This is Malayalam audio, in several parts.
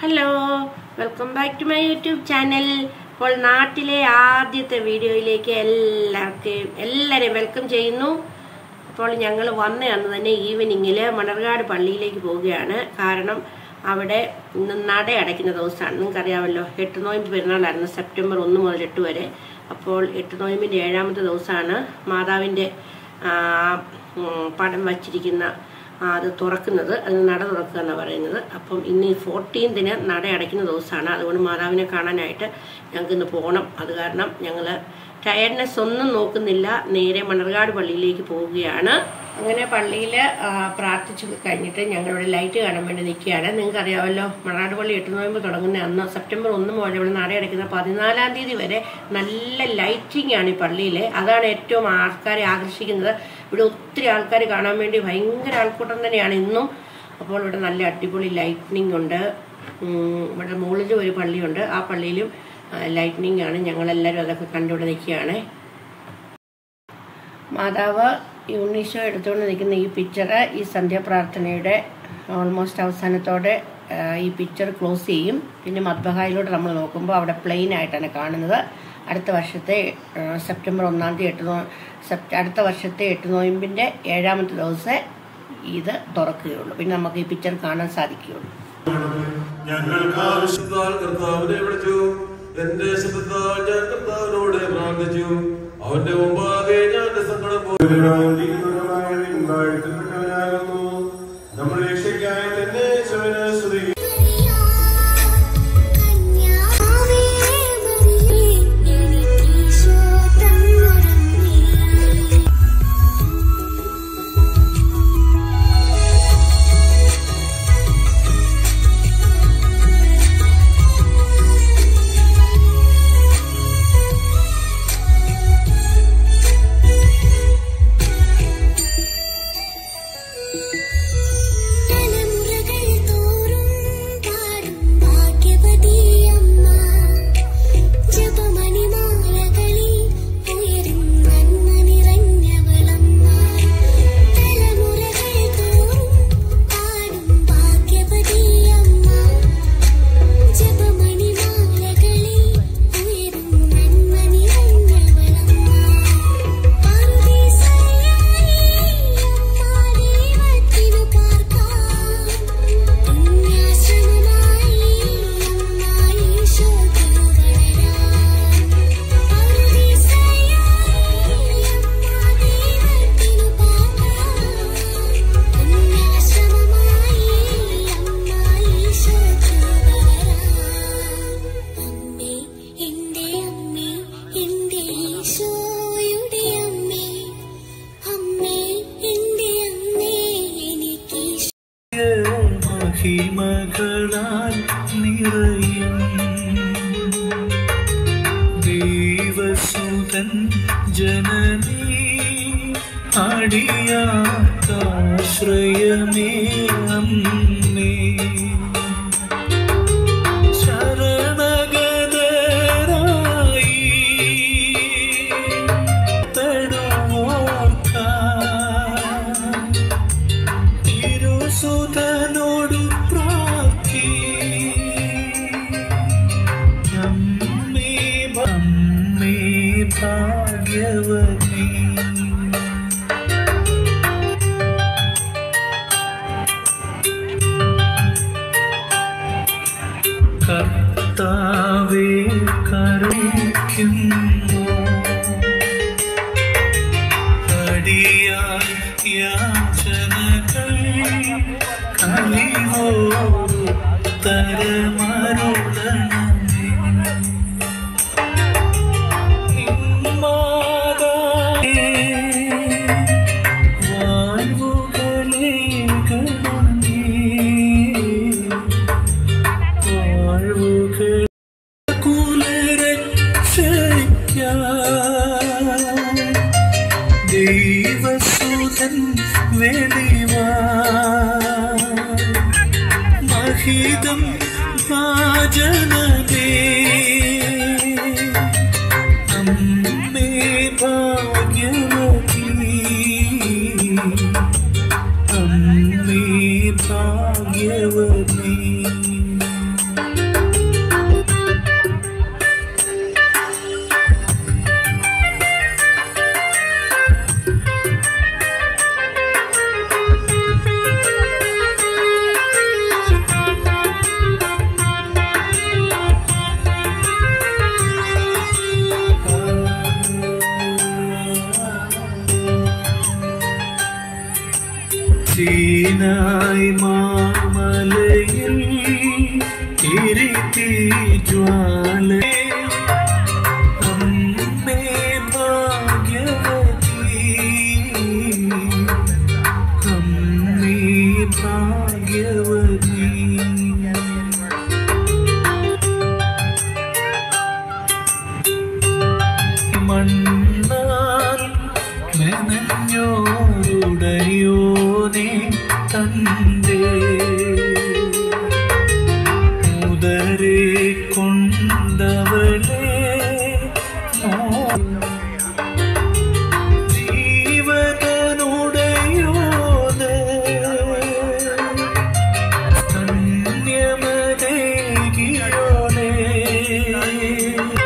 hello welcome back to my YouTube channel ഇപ്പോൾ നാട്ടിലെ ആദ്യത്തെ വീഡിയോയിലേക്ക് എല്ലാവർക്കും എല്ലാവരെയും വെൽക്കം ചെയ്യുന്നു അപ്പോൾ ഞങ്ങൾ വന്ന അന്ന് തന്നെ ഈവനിങ്ങിൽ മണർകാട് പള്ളിയിലേക്ക് പോവുകയാണ് കാരണം അവിടെ ഇന്ന് നട അടയ്ക്കുന്ന ദിവസമാണ് നിങ്ങൾക്കറിയാമല്ലോ എട്ട് നോയമ്പ് പെരുന്നാളായിരുന്നു സെപ്റ്റംബർ ഒന്ന് മുതൽ എട്ട് വരെ അപ്പോൾ എട്ട് നോയമ്പിൻ്റെ ഏഴാമത്തെ ദിവസമാണ് മാതാവിൻ്റെ ആ, ഉം, പടം വച്ചിരിക്കുന്ന ആ, അത് തുറക്കുന്നത് അത് നട തുറക്കുക എന്നാണ് പറയുന്നത് അപ്പം ഇന്ന് ഫോർട്ടീൻതിന് നട അടയ്ക്കുന്ന ദിവസമാണ് അതുകൊണ്ട് മാതാവിനെ കാണാനായിട്ട് ഞങ്ങൾക്ക് ഇന്ന് പോകണം അത് കാരണം ഞങ്ങൾ ടയർഡ്നെസ് ഒന്നും നോക്കുന്നില്ല നേരെ മണർകാട് പള്ളിയിലേക്ക് പോവുകയാണ് അങ്ങനെ പള്ളിയിൽ പ്രാർത്ഥിച്ചു കഴിഞ്ഞിട്ട് ഞങ്ങളിവിടെ ലൈറ്റ് കാണാൻ വേണ്ടി നിൽക്കുകയാണ് നിങ്ങൾക്ക് അറിയാമല്ലോ മണർകാട് പള്ളി എട്ട് നോയമ്പ് തുടങ്ങുന്ന അന്ന് സെപ്റ്റംബർ ഒന്ന് മുതൽ ഇവിടെ നട അടയ്ക്കുന്ന പതിനാലാം തീയതി വരെ നല്ല ലൈറ്റിംഗ് ആണ് ഈ പള്ളിയിൽ അതാണ് ഏറ്റവും ആൾക്കാരെ ആകർഷിക്കുന്നത് ഇവിടെ ഒത്തിരി ആൾക്കാർ കാണാൻ വേണ്ടി ഭയങ്കര ആൾക്കൂട്ടം തന്നെയാണ് ഇന്നും അപ്പോൾ ഇവിടെ നല്ല അടിപൊളി ലൈറ്റ്നിങ് ഉണ്ട് ഉം, ഇവിടെ മുകളിലും ഒരു പള്ളിയുണ്ട് ആ പള്ളിയിലും ലൈറ്റ്നിങ് ആണ് ഞങ്ങളെല്ലാവരും അതൊക്കെ കണ്ടുവിടെ നിൽക്കുകയാണ് മാതാവ് ഈ ഉണ്ണീശോ എടുത്തുകൊണ്ട് നിൽക്കുന്ന ഈ പിക്ചർ ഈ സന്ധ്യാപ്രാർത്ഥനയുടെ ഓൾമോസ്റ്റ് അവസാനത്തോടെ ആ, ഈ പിക്ചർ ക്ലോസ് ചെയ്യും പിന്നെ മദ്ബഹായിലൂടെ നമ്മൾ നോക്കുമ്പോൾ അവിടെ പ്ലെയിൻ ആയിട്ടാണ് കാണുന്നത് അടുത്ത വർഷത്തെ ആ, സെപ്റ്റംബർ ഒന്നാം തീയതി എട്ട് നോ സെപ്റ്റ അടുത്ത വർഷത്തെ എട്ട് നോയമ്പിൻ്റെ ഏഴാമത്തെ ദിവസം ഇത് തുറക്കുകയുള്ളൂ പിന്നെ നമുക്ക് ഈ പിക്ചർ കാണാൻ സാധിക്കുകയുള്ളൂ ഞങ്ങൾക്ക് ആവശ്യത്താൽ കർത്താവിനെ വിളിച്ചു എന്റെ ശബ്ദത്താൽ ഞാൻ കർത്താവിനോട് പ്രാർത്ഥിച്ചു അവന്റെ മുമ്പാകെ ഞാൻ എന്റെ സങ്കടം പോയി നമ്മുടെ രക്ഷയ്ക്കായി തന്നെ ശിവന് സ്തുതി കന്യാവേ മറിയേ എനിക്കീശോ തന്നുരമ്മേ തലമുറകൾ തോറും പാടും ഭാഗ്യവതിയമ്മ ജപമണിമാലകളിൽ ഉയരും നന്മ നിറഞ്ഞവളമ്മ തലമുറകൾ തോറും പാടും ഭാഗ്യവതിയമ്മ ജപമണിമാലകളിൽ ഉയരും നന്മ നിറഞ്ഞവളമ്മ പറുദീസയായി അമ്മ ദൈവത്തിനു പാർക്കാം പുണ്യാശ്രമമായി അമ്മ ഈശോയ്ക്കു വളരാം പറുദീസയായി അമ്മ ദൈവത്തിനു പാർക്കാം പുണ്യാശ്രമമായി അമ്മ ഈശോയ്ക്കു വളരാം അമ്മേ എന്റെ അമ്മേ എന്റെ ഈശോയുടെ അമ്മേ അമ്മേ എന്റെ അമ്മേ എനിക്കീശോ മഹിമകളാൽ നിറയും ദേവസുതൻ ജനനീ അടിയാശ്രയമേ അമ്മേ ശരണഗതരായി തടുവോർക്കാൻ തിരുസുതനോടു പ്രാർത്ഥി അമ്മേ അമ്മേ ഭാഗ്യവനീ കർത്താവേ കരുണിക്കുന്നു അടിയാൽ യാചനകൾ കലിവോട് തരമരുളണമേ നിന്മാതാവേ, വാഴ്വുകളെ ഗണമേ, വാഴ്വുകൾ കുലരക്ഷയ്ക്കായി ദൈവസുതൻ വെളിവാ മഹിതം ഭാജനതേ അമ്മേ ഭാഗ്യവതി അമ്മേ ഭാഗ്യവതി സീനായി മാമലയിൽ ഇരുത്തി ജ്വാല അമ്മേ ഭാഗ്യവതി അമ്മേ ഭാഗ്യവതി മണ്ണാൽ മെനഞ്ഞോരുടയോനെ തന്റെ മുതരെ കൊണ്ടവളെ ജീവതനുടയോനെ ധന്യമതേകിയോനെ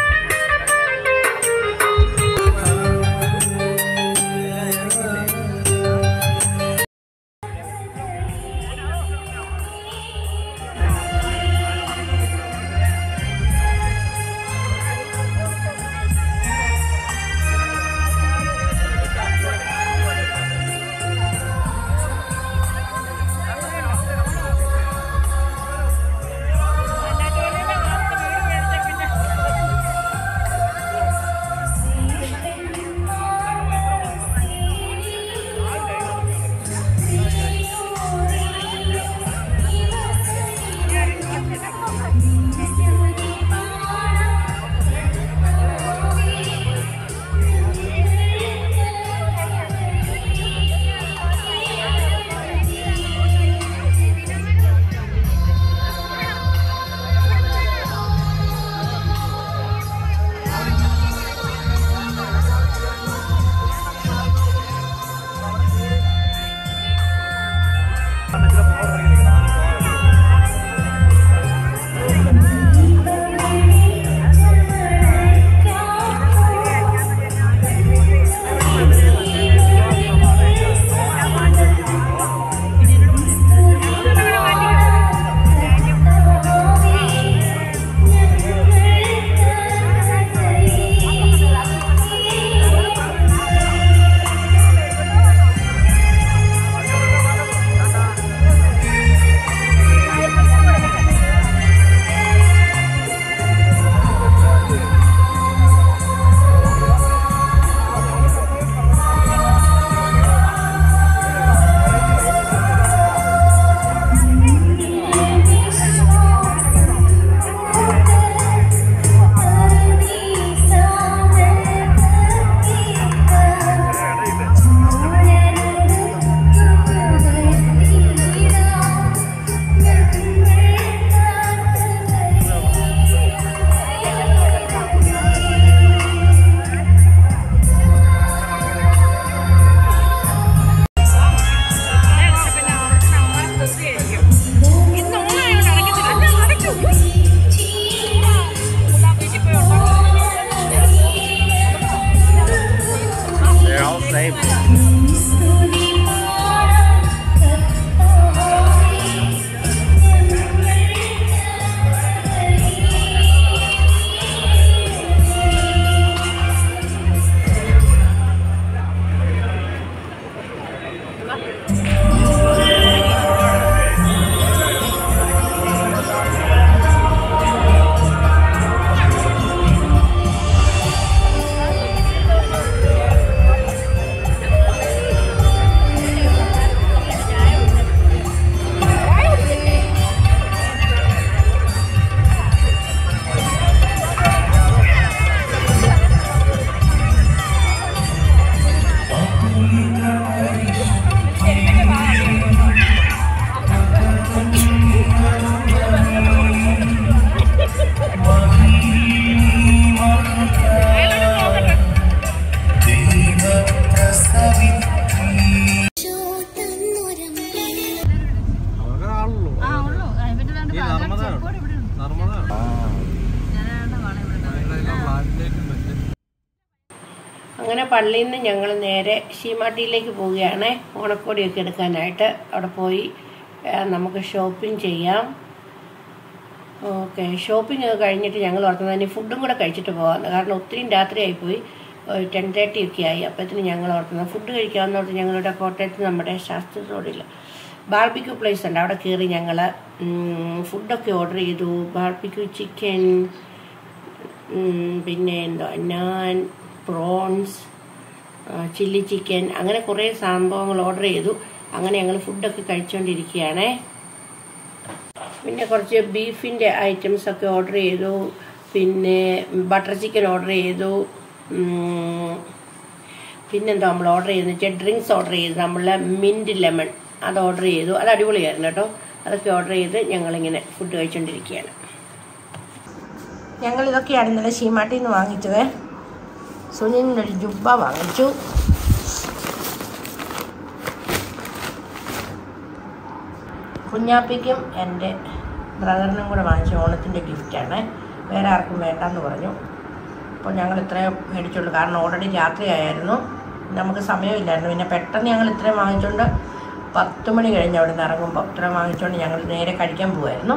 അങ്ങനെ പള്ളിയിൽ നിന്ന് ഞങ്ങൾ നേരെ ശീമാട്ടിയിലേക്ക് പോവുകയാണ് ഓണക്കോടിയൊക്കെ എടുക്കാനായിട്ട് അവിടെ പോയി ആ, നമുക്ക് ഷോപ്പിംഗ് ചെയ്യാം ഓക്കെ ഷോപ്പിംഗ് ഒക്കെ കഴിഞ്ഞിട്ട് ഞങ്ങൾ ഓർക്കുന്നത് ഇനി ഫുഡും കൂടെ കഴിച്ചിട്ട് പോകാമെന്ന് കാരണം ഒത്തിരി രാത്രിയായിപ്പോയി ടെൻ തേർട്ടി ഒക്കെ ആയി അപ്പോഴത്തേന് ഞങ്ങൾ ഓർക്കുന്നത് ഫുഡ് കഴിക്കാമെന്ന് ഓർത്ത് ഞങ്ങളുടെ കോട്ടയത്ത് നമ്മുടെ ശാസ്ത്ര റോഡിൽ ബാർബിക്യൂ പ്ലേസ് ഉണ്ട് അവിടെ കയറി ഞങ്ങൾ ഫുഡൊക്കെ ഓർഡർ ചെയ്തു ബാർബിക്യൂ ചിക്കൻ പിന്നെ എന്തോ നാൻ പ്രോൺസ് ചില്ലി ചിക്കൻ അങ്ങനെ കുറേ സംഭവങ്ങൾ ഓർഡർ ചെയ്തു അങ്ങനെ ഞങ്ങൾ ഫുഡൊക്കെ കഴിച്ചുകൊണ്ടിരിക്കുകയാണേ പിന്നെ കുറച്ച് ബീഫിൻ്റെ ഐറ്റംസ് ഒക്കെ ഓർഡർ ചെയ്തു പിന്നെ ബട്ടർ ചിക്കൻ ഓർഡർ ചെയ്തു ഉം, പിന്നെന്താ നമ്മൾ ഓർഡർ ചെയ്തെന്ന് വെച്ചാൽ ഡ്രിങ്ക്സ് ഓർഡർ ചെയ്തു നമ്മൾ മിൻറ്റ് ലെമൺ അത് ഓർഡർ ചെയ്തു അത് അടിപൊളിയായിരുന്നു കേട്ടോ അതൊക്കെ ഓർഡർ ചെയ്ത് ഞങ്ങളിങ്ങനെ ഫുഡ് കഴിച്ചുകൊണ്ടിരിക്കുകയാണ് ഞങ്ങൾ ഇതൊക്കെയാണ് ഇന്നലെ ശീമാട്ടിൽ നിന്ന് വാങ്ങിച്ചത് സുനിലിനൊരു ജുബ്ബ വാങ്ങിച്ചു കുഞ്ഞാപ്പിക്കും എൻ്റെ ബ്രദറിനും കൂടെ വാങ്ങിച്ച ഓണത്തിൻ്റെ ഗിഫ്റ്റാണ് വേറെ ആർക്കും വേണ്ടെന്ന് പറഞ്ഞു അപ്പോൾ ഞങ്ങൾ ഇത്രയും മേടിച്ചുള്ളൂ കാരണം ഓൾറെഡി രാത്രിയായിരുന്നു നമുക്ക് സമയമില്ലായിരുന്നു പിന്നെ പെട്ടെന്ന് ഞങ്ങൾ ഇത്രയും വാങ്ങിച്ചുകൊണ്ട് പത്ത് മണി കഴിഞ്ഞ് അവിടെ നിന്ന് ഇറങ്ങുമ്പോൾ ഇത്രയും വാങ്ങിച്ചുകൊണ്ട് ഞങ്ങൾ നേരെ കഴിക്കാൻ പോകുമായിരുന്നു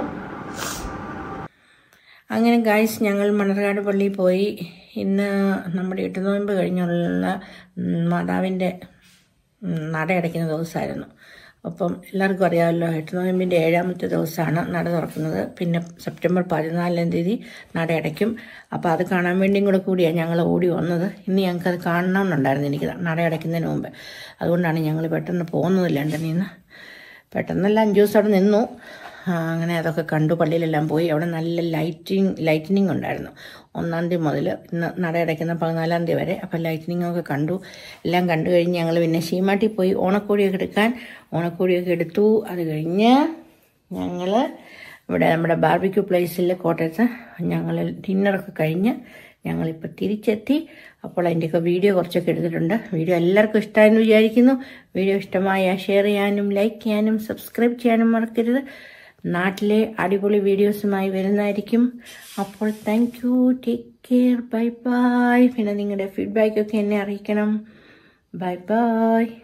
അങ്ങനെ ഗായ്സ് ഞങ്ങൾ മണർകാട് പള്ളിയിൽ പോയി ഇന്ന് നമ്മുടെ എട്ടുനോയമ്പ് കഴിഞ്ഞുള്ള ഉം, മാതാവിൻ്റെ ഉം, നട അടയ്ക്കുന്ന ദിവസമായിരുന്നു അപ്പം എല്ലാവർക്കും അറിയാമല്ലോ എട്ടുനോയമ്പിൻ്റെ ഏഴാമത്തെ ദിവസമാണ് നട തുറക്കുന്നത് പിന്നെ സെപ്റ്റംബർ പതിനാലാം തീയതി നട അടയ്ക്കും അപ്പോൾ അത് കാണാൻ വേണ്ടിയും കൂടെ കൂടിയാണ് ഞങ്ങൾ ഓടി വന്നത് ഇന്ന് ഞങ്ങൾക്ക് അത് കാണണമെന്നുണ്ടായിരുന്നു എനിക്ക് നട അടയ്ക്കുന്നതിന് മുമ്പ് അതുകൊണ്ടാണ് ഞങ്ങൾ പെട്ടെന്ന് പോകുന്നത് ലണ്ടനിൽ നിന്ന് പെട്ടെന്നല്ല അഞ്ച് ദിവസം അവിടെ നിന്നു ആ, അങ്ങനെ അതൊക്കെ കണ്ടു പള്ളിയിലെല്ലാം പോയി അവിടെ നല്ല ലൈറ്റിങ് ലൈറ്റനിങ് ഉണ്ടായിരുന്നു ഒന്നാം തീയതി മുതൽ ഇന്ന് നട അടയ്ക്കുന്ന പതിനാലാം തീയതി വരെ അപ്പോൾ ലൈറ്റനിങ് ഒക്കെ കണ്ടു എല്ലാം കണ്ടു കഴിഞ്ഞ് ഞങ്ങൾ പിന്നെ ശീമാട്ടി പോയി ഓണക്കോടിയൊക്കെ എടുക്കാൻ ഓണക്കോടിയൊക്കെ എടുത്തു അത് കഴിഞ്ഞ് ഞങ്ങൾ ഇവിടെ നമ്മുടെ ബാർബിക്യൂ പ്ലേസിൽ കോട്ടയത്ത് ഞങ്ങൾ ഡിന്നറൊക്കെ കഴിഞ്ഞ് ഞങ്ങളിപ്പോൾ തിരിച്ചെത്തി അപ്പോൾ അതിൻ്റെയൊക്കെ വീഡിയോ കുറച്ചൊക്കെ എടുത്തിട്ടുണ്ട് വീഡിയോ എല്ലാവർക്കും ഇഷ്ടമായെന്ന് വിചാരിക്കുന്നു വീഡിയോ ഇഷ്ടമായ ഷെയർ ചെയ്യാനും ലൈക്ക് ചെയ്യാനും സബ്സ്ക്രൈബ് ചെയ്യാനും മറക്കരുത് നാട്ടിലെ അടിപൊളി വീഡിയോസുമായി വരുന്നതായിരിക്കും അപ്പോൾ thank you take care bye bye പിന്നെ നിങ്ങളുടെ ഫീഡ്ബാക്കൊക്കെ എന്നെ അറിയിക്കണം ബൈ ബൈ